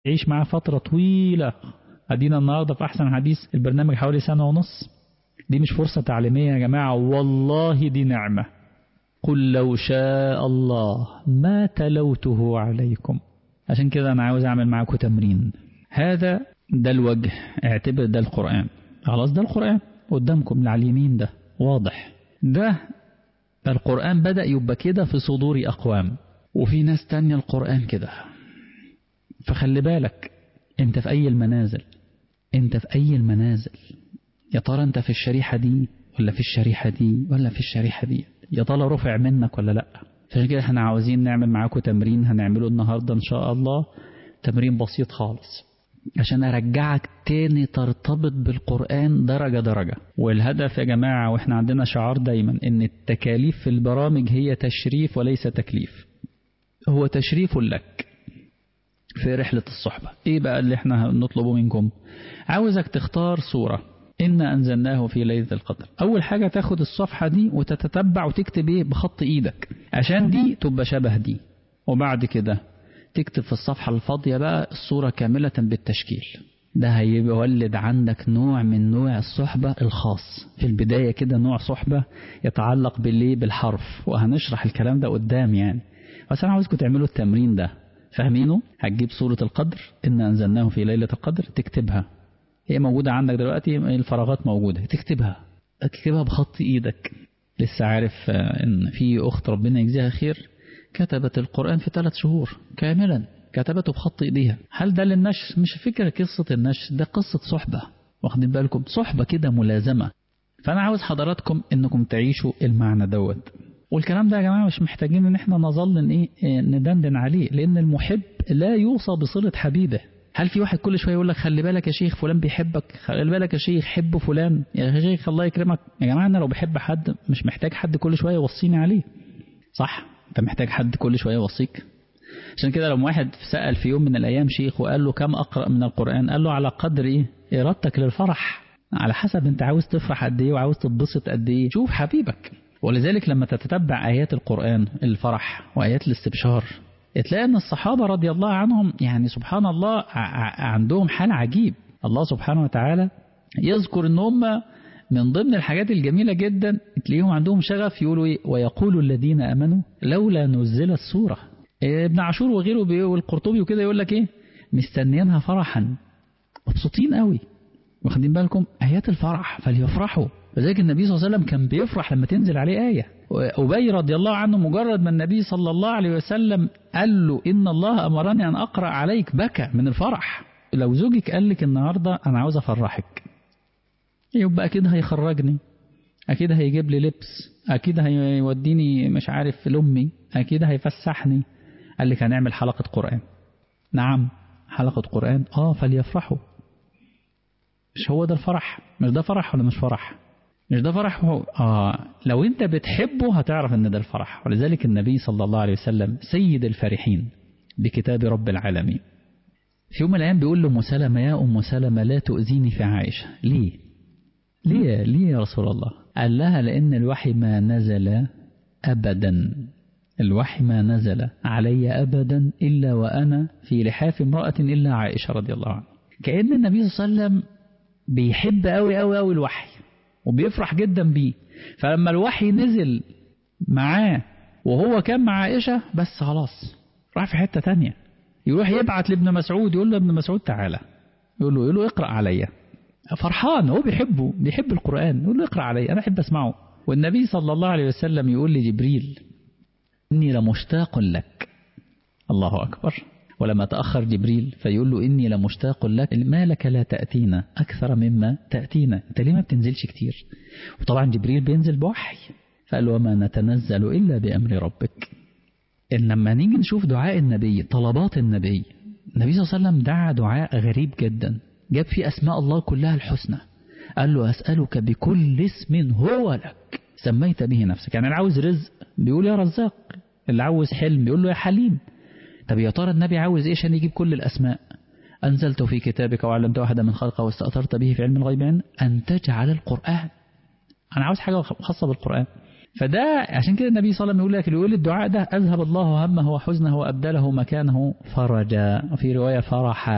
عيش معاه فترة طويلة أدينا النهاردة في أحسن حديث البرنامج حوالي سنة ونص دي مش فرصة تعليمية يا جماعة والله دي نعمة قل لو شاء الله ما تلوته عليكم عشان كده أنا عاوز أعمل معاكم تمرين هذا ده الوجه اعتبر ده القرآن خلاص ده القرآن قدامكم اللي على اليمين ده واضح ده القرآن بدأ يبقى كده في صدور أقوام وفي ناس تانية القرآن كده فخلي بالك انت في أي المنازل انت في أي المنازل يا ترى انت في الشريحة دي ولا في الشريحة دي ولا في الشريحة دي يا ترى رفع منك ولا لا عشان كده احنا عاوزين نعمل معاكم تمرين هنعمله النهاردة ان شاء الله تمرين بسيط خالص عشان ارجعك تاني ترتبط بالقرآن درجة درجة والهدف يا جماعة واحنا عندنا شعار دايما ان التكاليف في البرامج هي تشريف وليس تكليف هو تشريف لك في رحلة الصحبة ايه بقى اللي احنا نطلبه منكم عاوزك تختار صورة إنا أنزلناه في ليلة القدر أول حاجة تاخد الصفحة دي وتتتبع وتكتب إيه بخط إيدك عشان دي تبقى شبه دي وبعد كده تكتب في الصفحة الفاضية بقى الصورة كاملة بالتشكيل ده هيولد عندك نوع من نوع الصحبة الخاص في البداية كده نوع صحبة يتعلق بالليه بالحرف وهنشرح الكلام ده قدام يعني بس أنا عاوزكم تعملوا التمرين ده فاهمينه هتجيب سورة القدر إن أنزلناه في ليلة القدر تكتبها هي موجودة عندك دلوقتي الفراغات موجودة تكتبها تكتبها بخط إيدك لسه عارف إن في أخت ربنا يجزيها خير كتبت القرآن في ثلاث شهور كاملا كتبته بخط إيديها هل ده للنشر مش فكرة قصة النشر ده قصة صحبة واخدين بالكم صحبة كده ملازمة فأنا عاوز حضراتكم إنكم تعيشوا المعنى دوت والكلام ده يا جماعة مش محتاجين إن إحنا نظل إن إيه ندندن عليه لأن المحب لا يوصى بصلة حبيبه هل في واحد كل شويه يقول لك خلي بالك يا شيخ فلان بيحبك خلي بالك يا شيخ حب فلان يا شيخ الله يكرمك يا جماعه انا لو بحب حد مش محتاج حد كل شويه يوصيني عليه صح انت محتاج حد كل شويه يوصيك عشان كده لما واحد سأل في يوم من الأيام شيخ وقال له كم أقرأ من القرآن قال له على قدر إيه إرادتك للفرح على حسب أنت عاوز تفرح قد إيه وعاوز تتبسط قد إيه شوف حبيبك ولذلك لما تتتبع آيات القرآن الفرح وآيات الاستبشار تلاقي أن الصحابة رضي الله عنهم يعني سبحان الله عندهم حال عجيب الله سبحانه وتعالى يذكر أن هم من ضمن الحاجات الجميلة جدا تلاقيهم عندهم شغف يقولوا إيه ويقول الذين أمنوا لولا نزلت سورة ابن عاشور وغيره والقرطبي وكده يقول لك إيه مستنيينها فرحا مبسوطين قوي واخدين بالكم آيات الفرح فليفرحوا لذلك النبي صلى الله عليه وسلم كان بيفرح لما تنزل عليه آية أبي رضي الله عنه مجرد ما النبي صلى الله عليه وسلم قال له إن الله أمرني أن أقرأ عليك بكى من الفرح لو زوجك قال لك النهاردة أنا عاوز أفرحك يبقى أكيد هيخرجني أكيد هيجيب لي لبس أكيد هيوديني مش عارف لأمي أكيد هيفسحني قال لك هنعمل حلقة قرآن نعم حلقة قرآن آه فليفرحوا مش هو ده الفرح مش ده فرح ولا مش فرح مش ده فرح هو آه لو انت بتحبه هتعرف ان ده الفرح ولذلك النبي صلى الله عليه وسلم سيد الفرحين بكتاب رب العالمين في يوم من الايام بيقول لأم سلمة يا أم سلمة لا تؤذيني في عائشة ليه ليه ليه يا رسول الله قال لها لأن الوحي ما نزل أبدا الوحي ما نزل علي أبدا إلا وأنا في لحاف امرأة إلا عائشة رضي الله عنها كأن النبي صلى الله عليه وسلم بيحب قوي قوي قوي الوحي وبيفرح جدا بيه فلما الوحي نزل معاه وهو كان مع عائشة بس خلاص راح في حتة تانية يروح يبعت لابن مسعود يقول له ابن مسعود تعالى يقول له يقول له اقرأ عليا فرحان هو بيحبه بيحب القرآن يقول له اقرأ عليا أنا أحب أسمعه والنبي صلى الله عليه وسلم يقول لجبريل إني لمشتاق لك الله أكبر ولما تأخر جبريل فيقول له إني لمشتاق لك ما لك لا تأتينا أكثر مما تأتينا أنت ليه ما بتنزلش كتير وطبعا جبريل بينزل بوحي فقال وما نتنزل إلا بأمر ربك إن لما نيجي نشوف دعاء النبي طلبات النبي النبي صلى الله عليه وسلم دعا دعاء غريب جدا جاب فيه أسماء الله كلها الحسنى قال له أسألك بكل اسم هو لك سميت به نفسك يعني اللي عاوز رزق بيقول يا رزاق اللي عاوز حلم بيقول له يا حليم طب يا ترى النبي عاوز ايه عشان يجيب كل الأسماء أنزلت في كتابك وعلمت واحدة من خلقه واستأثرت به في علم الغيب عن أن تجعل القرآن أنا عاوز حاجة خاصة بالقرآن فده عشان كده النبي صلى الله عليه وسلم يقول لك يقول الدعاء ده أذهب الله همه وحزنه وأبدله مكانه فرجا وفي رواية فرحا